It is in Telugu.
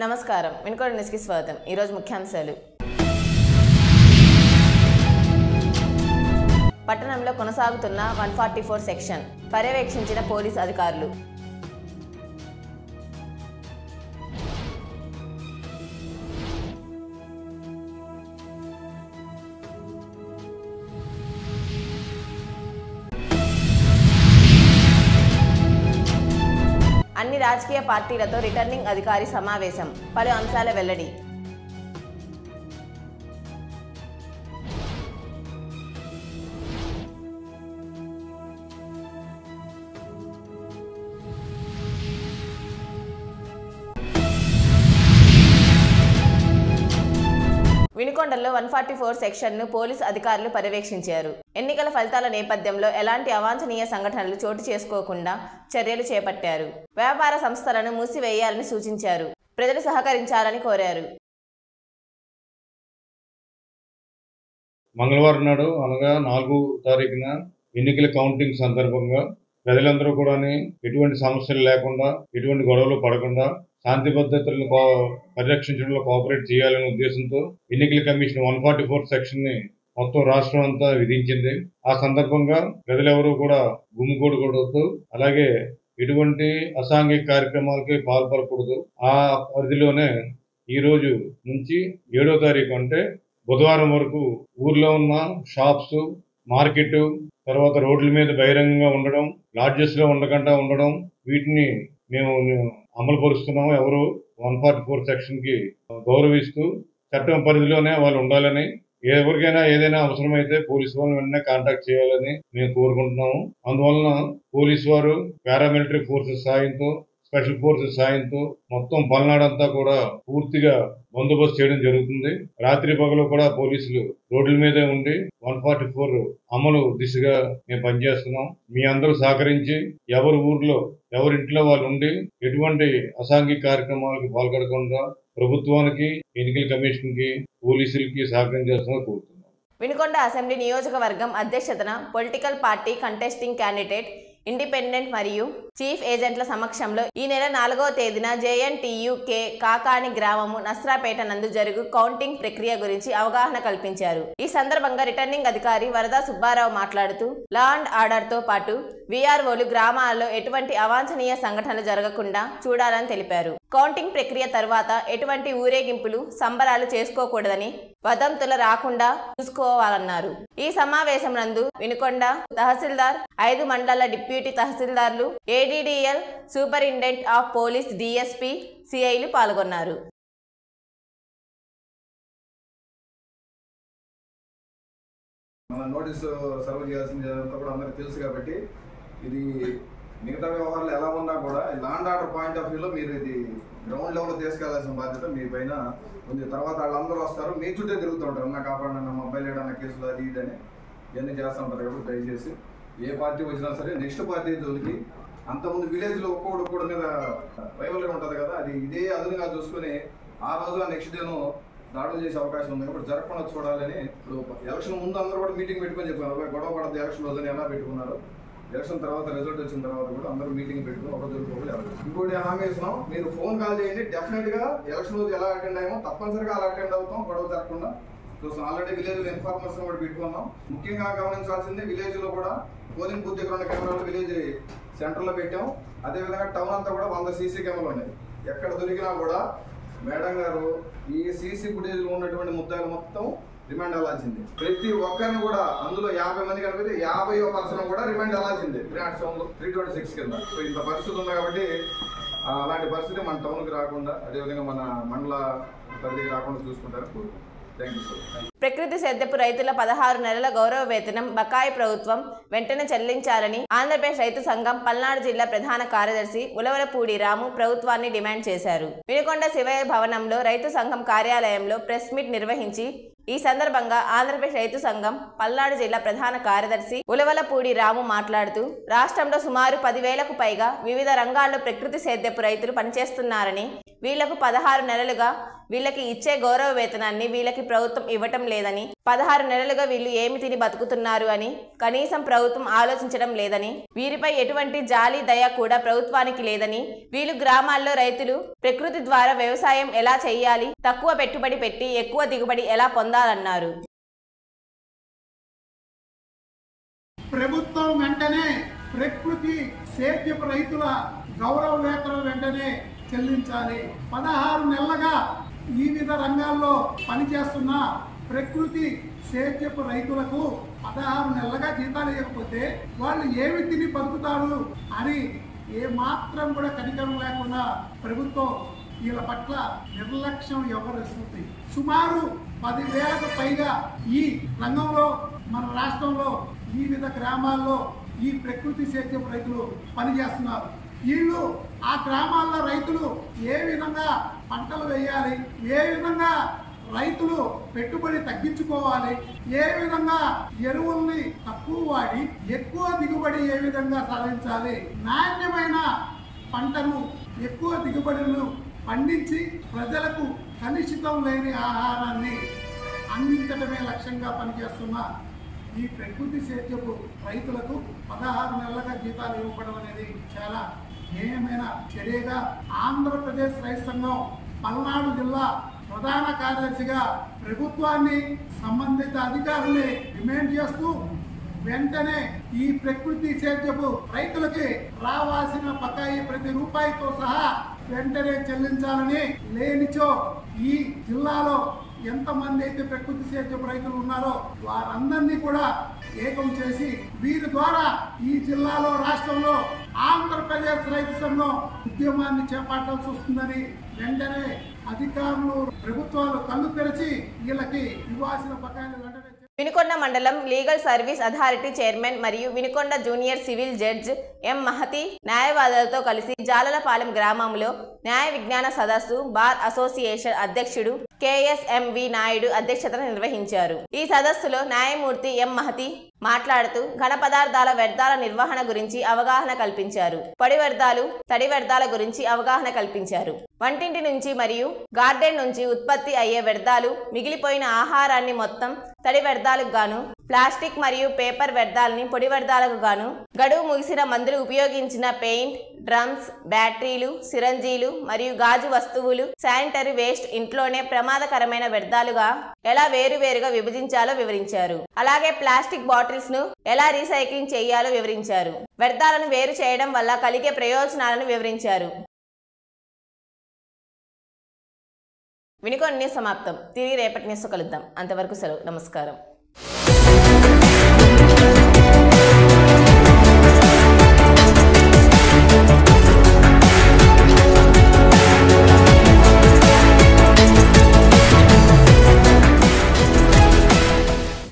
నమస్కారం వినుకోడి న్యూస్కి స్వాగతం ఈరోజు ముఖ్యాంశాలు పట్టణంలో కొనసాగుతున్న వన్ ఫార్టీ ఫోర్ సెక్షన్ పర్యవేక్షించిన పోలీస్ అధికారులు అన్ని రాజకీయ పార్టీలతో రిటర్నింగ్ అధికారి సమావేశం పలు అంశాల వెల్లడి వినుకొండలో వన్ ఫార్టీ ఫోర్ సెక్షన్ను పోలీస్ అధికారులు పర్యవేక్షించారు ఎన్నికల ఫలితాల నేపథ్యంలో ఎలాంటి అవాంఛనీయ సంఘటనలు చోటు చేసుకోకుండా చర్యలు చేపట్టారు వ్యాపార సంస్థలను మూసివేయాలని సూచించారు ప్రజలు సహకరించాలని కోరారు మంగళవారం నాడు అనగా నాలుగు తారీఖున ఎన్నికల కౌంటింగ్ సందర్భంగా ప్రజలందరూ కూడా ఎటువంటి సమస్యలు లేకుండా ఎటువంటి గొడవలు పడకుండా శాంతి భద్రతలను కో- పరిరక్షించడంలో కోఆపరేట్ చేయాలనే ఉద్దేశంతో ఎన్నికల commission one forty four section ని మొత్తం రాష్ట్రం అంతా విధించింది ఆ సందర్భంగా ప్రజలెవరూ కూడా గుమ్మికూడకూడదు అలాగే ఎటువంటి అసాంఘిక కార్యక్రమాలకి పాల్పడకూడదు ఆ పరిధిలోనే ఈ రోజు నుంచి ఏడో తారీఖు అంటే బుధవారం వరకు ఊర్లో ఉన్న షాప్స్ మార్కెట్ తర్వాత రోడ్ల మీద బహిరంగంగా ఉండడం లాడ్జెస్ లో ఉండకుండా ఉండడం వీటిని మేము అమలు పరుస్తున్నాము ఎవరు వన్ ఫార్టీ ఫోర్ సెక్షన్ కి గౌరవిస్తూ చట్టం పరిధిలోనే వాళ్ళు ఉండాలని ఎవరికైనా ఏదైనా అవసరమైతే పోలీసు వాళ్ళని వెంటనే కాంటాక్ట్ చేయాలని మేము కోరుకుంటున్నాము అందువలన పోలీసు వారు పారామిలిటరీ ఫోర్సెస్ సాయంతో స్పెషల్ ఫోర్సెస్ సాయంతో మొత్తం పల్నాడంతా కూడా పూర్తిగా బందోబస్తు చేయడం జరుగుతుంది రాత్రి పగలు కూడా పోలీసులు రోడ్ల మీదే ఉండి వన్ ఫార్టీ ఫోర్ అమలు దిశగా మేము పనిచేస్తున్నాం మీ అందరూ సహకరించి ఎవరి ఊర్లో ఎవరి ఇంట్లో వాళ్ళు ఉండి ఎటువంటి అసాంఘిక కార్యక్రమాలకు పాల్గొనకుండా ప్రభుత్వానికి ఎన్నికల కమిషన్ కి పోలీసులకి సహకరించాల్సిన కోరుతున్నాం వినుకొండ అసెంబ్లీ నియోజకవర్గం అధ్యక్షతన political party contesting candidate independent మరియు చీఫ్ ఏజెంట్ల సమక్షంలో ఈ నెల నాలుగవ తేదీన జేఎన్టీయుకే కాకాని గ్రామము నస్రాపేట నందు జరుగు కౌంటింగ్ ప్రక్రియ గురించి అవగాహన కల్పించారు ఈ సందర్భంగా రిటర్నింగ్ అధికారి వరదా సుబ్బారావు మాట్లాడుతూ లా అండ్ ఆర్డర్ తో పాటు వీఆర్ఓలు గ్రామాల్లో ఎటువంటి అవాంఛనీయ సంఘటనలు జరగకుండా చూడాలని తెలిపారు కౌంటింగ్ ప్రక్రియ తర్వాత ఎటువంటి ఊరేగింపులు సంబరాలు చేసుకోకూడదని వదంతులు రాకుండా చూసుకోవాలన్నారు ఈ సమావేశం నందు వినుకొండ తహసీల్దార్ ఐదు మండల డిప్యూటీ తహసీల్దార్లు ADDL superintendent of police DSP సిఐలు పాల్గొన్నారు మన నోటీసు సర్వ్ చేయాల్సింది అదంతా కూడా అందరికి తెలుసు కాబట్టి ఇది మిగతా వ్యవహారాలు ఎలా ఉన్నా కూడా లాండ్ ఆర్డర్ పాయింట్ ఆఫ్ వ్యూలో మీరు ఇది గ్రౌండ్ లెవెల్లో తీసుకెళ్లాల్సిన బాధ్యత మీ పైన ఉంది తర్వాత వాళ్ళందరూ వస్తారు మీ చుట్టే తిరుగుతూ ఉంటారు నా కాపాడన్న మా అబ్బాయి లేడన్న కేసులు అది ఇది అని ఇవన్నీ చేస్తూ ఉంటారు కాబట్టి దయచేసి ఏ పార్టీ వచ్చినా సరే నెక్స్ట్ పార్టీ జోలికి అంతకుముందు విలేజ్లో ఒక్కొక్కడు ఒక్కొక్కడి మీద రైవల్గా ఉంటుంది కదా అది ఇదే అదునుగా చూసుకొని ఆ రోజు ఆ నెక్స్ట్ డేను దాడులు చేసే అవకాశం ఉంది కాబట్టి జరగకుండా చూడాలని ఇప్పుడు ఎలక్షన్ ముందు అందరూ కూడా మీటింగ్ పెట్టుకొని చెప్పారు "అబ్బాయి, గొడవ పడద్దు ఎలక్షన్ రోజున ఎలా పెట్టుకున్నారు ఎలక్షన్ తర్వాత రిజల్ట్ వచ్చిన తర్వాత కూడా అందరూ మీటింగ్ పెట్టుకుని ఒక రోజు ఒకరు ఎవరు ఇంకోటి హామీ ఇస్తున్నాం మీరు ఫోన్ కాల్ చేయండి డెఫినెట్ గా ఎలక్షన్ రోజు ఎలా అటెండ్ అయ్యామో తప్పనిసరిగా అలా అటెండ్ అవుతాం గొడవ జరగకుండా చూస్తాం ఆల్రెడీ విలేజ్ ఇన్ఫార్మర్స్ కూడా పెట్టుకున్నాం ముఖ్యంగా గమనించాల్సింది విలేజ్ లో కూడా పోలింగ్ బూత్ దగ్గర ఉన్న కెమెరాలు విలేజ్ సెంటర్ లో పెట్టాం అదే విధంగా టౌన్ అంతా కూడా వంద సీసీ కెమెరాలు ఉన్నాయి ఎక్కడ దొరికినా కూడా మేడం గారు ఈ సీసీ ఫుటేజ్ లో ఉన్నటువంటి ముద్దాయిలు మొత్తం రిమాండ్ అవ్వాల్సింది ప్రతి ఒక్కరిని కూడా అందులో యాభై మంది కనిపితే యాభై పర్సన్ కూడా రిమాండ్ అవ్వాల్సిందే three not seven three twenty six కింద సో ఇంత పరిస్థితి ఉంది కాబట్టి ఆ, అలాంటి పరిస్థితి మన టౌన్కి రాకుండా అదేవిధంగా మన మండల పరిధికి రాకుండా చూసుకుంటారని కోరుకుంటున్నాం థ్యాంక్ యూ సార్ ప్రకృతి సేద్యపు రైతుల పదహారు నెలల గౌరవ వేతనం బకాయి ప్రభుత్వం వెంటనే చెల్లించాలని ఆంధ్రప్రదేశ్ రైతు సంఘం పల్నాడు జిల్లా ప్రధాన కార్యదర్శి ఉలవలపూడి రాము ప్రభుత్వాన్ని డిమాండ్ చేశారు వినుకొండ శివయ్య భవనంలో రైతు సంఘం కార్యాలయంలో ప్రెస్ మీట్ నిర్వహించి ఈ సందర్భంగా ఆంధ్రప్రదేశ్ రైతు సంఘం పల్నాడు జిల్లా ప్రధాన కార్యదర్శి ఉలవలపూడి రాము మాట్లాడుతూ రాష్ట్రంలో సుమారు పదివేలకు పైగా వివిధ రంగాల్లో ప్రకృతి సేద్యపు రైతులు పనిచేస్తున్నారని వీళ్లకు పదహారు నెలలుగా వీళ్ళకి ఇచ్చే గౌరవ వేతనాన్ని వీళ్ళకి ప్రభుత్వం ఇవ్వటం లేదని పదహారు నెలలుగా వీళ్ళు ఏమి తిని బతుకుతున్నారు అని కనీసం ప్రభుత్వం ఆలోచించడం లేదని వీరిపై ఎటువంటి జాలి దయ కూడా ప్రభుత్వానికి లేదని వీళ్ళు గ్రామాల్లో రైతులు ప్రకృతి ద్వారా వ్యవసాయం ఎలా చేయాలి తక్కువ పెట్టుబడి పెట్టి ఎక్కువ దిగుబడి ఎలా పొందాలన్నారు ప్రభుత్వం వెంటనే ప్రకృతి సేద్యపు రైతుల గౌరవ వేతనం వెంటనే చెల్లించాలి పదహారు నెలలుగా వివిధ రంగాల్లో పనిచేస్తున్న ప్రకృతి సేద్యపు రైతులకు పదహారు నెలలుగా జీతాలు ఇవ్వకపోతే వాళ్ళు ఏమి తిని బతుకుతారు అని ఏ మాత్రం కూడా కనికరం లేకుండా ప్రభుత్వం వీళ్ళ పట్ల నిర్లక్ష్యం వ్యవహరిస్తుంది సుమారు పదివేలకు పైగా ఈ రంగంలో మన రాష్ట్రంలో వివిధ గ్రామాల్లో ఈ ప్రకృతి సేద్యపు రైతులు పనిచేస్తున్నారు వీళ్ళు ఆ గ్రామాల్లో రైతులు ఏ విధంగా పంటలు వేయాలి ఏ విధంగా రైతులు పెట్టుబడి తగ్గించుకోవాలి ఏ విధంగా ఎరువుల్ని తక్కువ వాడి ఎక్కువ దిగుబడి ఏ విధంగా సాధించాలి నాణ్యమైన పంటను ఎక్కువ దిగుబడులను పండించి ప్రజలకు కలుషితం లేని ఆహారాన్ని అందించడమే లక్ష్యంగా పనిచేస్తున్న ఈ ప్రకృతి సేద్యపు రైతులకు పదహారు నెలలుగా జీతాలు ఇవ్వడం అనేది చాలా హేయమైన చర్యగా ఆంధ్రప్రదేశ్ రైతు సంఘం పల్నాడు జిల్లా ప్రధాన కార్యదర్శిగా ప్రభుత్వాన్ని సంబంధిత అధికారుల్ని డిమాండ్ చేస్తూ వెంటనే ఈ ప్రకృతి సేద్యపు రైతులకి రావాల్సిన బకాయి ప్రతి రూపాయితో సహా వెంటనే చెల్లించాలని లేనిచో ఈ జిల్లాలో ఎంతమంది అయితే ప్రకృతి సేద్యపు రైతులు ఉన్నారో వారందరినీ కూడా ఏకం చేసి వీరి ద్వారా ఈ జిల్లాలో రాష్ట్రంలో ఆంధ్రప్రదేశ్ రైతు సంఘం ఉద్యమాన్ని చేపట్టాల్సి వస్తుందని వెంటనే అధికారులు ప్రభుత్వాలు కళ్ళు తెరిచి వీళ్ళకి ఇవ్వాల్సిన బకాయిలు వెంటనే వినుకొండ మండలం లీగల్ సర్వీస్ అథారిటీ చైర్మన్ మరియు Vinukonda junior civil judge M Mahathi న్యాయవాదులతో కలిసి జాలలపాలెం గ్రామంలో న్యాయ విజ్ఞాన సదస్సు బార్ అసోసియేషన్ అధ్యక్షుడు కెఎస్ఎంవి నాయుడు అధ్యక్షతన నిర్వహించారు ఈ సదస్సులో న్యాయమూర్తి ఎం మహతి మాట్లాడుతూ ఘన పదార్థాల వ్యర్థాల నిర్వహణ గురించి అవగాహన కల్పించారు పొడి వ్యర్థాలు తడి వ్యర్థాల గురించి అవగాహన కల్పించారు వంటింటి నుంచి మరియు గార్డెన్ నుంచి ఉత్పత్తి అయ్యే వ్యర్థాలు మిగిలిపోయిన ఆహారాన్ని మొత్తం తడి వ్యర్థాలకు గాను ప్లాస్టిక్ మరియు పేపర్ వ్యర్థాలని పొడి వ్యర్థాలకు గాను గడువు ముగిసిన మందులు ఉపయోగించిన పెయింట్ డ్రమ్స్ బ్యాటరీలు సిరంజీలు మరియు గాజు వస్తువులు శానిటరీ వేస్ట్ ఇంట్లోనే ప్రమాదకరమైన వ్యర్థాలుగా ఎలా వేరువేరుగా విభజించాలో వివరించారు అలాగే ప్లాస్టిక్ బాటిల్స్ ను ఎలా రీసైక్లింగ్ చేయాలో వివరించారు వ్యర్థాలను వేరు చేయడం వల్ల కలిగే ప్రయోజనాలను వివరించారు వినుకొని సమాప్తం తిరిగి రేపటి న్యూస్ కలుద్దాం అంతవరకు సెలవు నమస్కారం